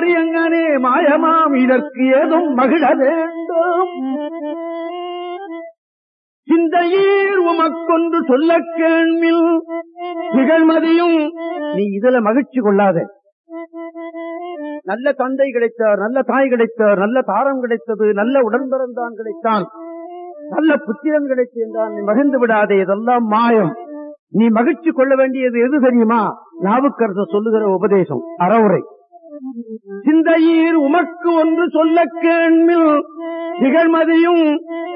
மாயங்கனே மாயமாம் இதற்கு ஏதும் மகிழ வேண்டும் சிந்தையீர் உமக்கொன்று சொல்ல கேள்மில் திகழ்மதியும் நீ இதுல மகிழ்ச்சி கொள்ளாத நல்ல தந்தை கிடைத்தார் நல்ல தாய் கிடைத்தார் நல்ல தாரம் கிடைத்தது நல்ல உடன்பிறந்தான் கிடைத்தான் நல்ல புத்திரன் கிடைத்து என்றால் நீ மகிழ்ந்து விடாதே இதெல்லாம் மாயம் நீ மகிழ்ச்சி கொள்ள வேண்டியது எது தெரியுமா நாவுக்கரசர் சொல்லுகிற உபதேசம் அறவுரை சிந்தையீர் உமக்கு ஒன்று சொல்ல கேள்மில் திகழ்மதியும்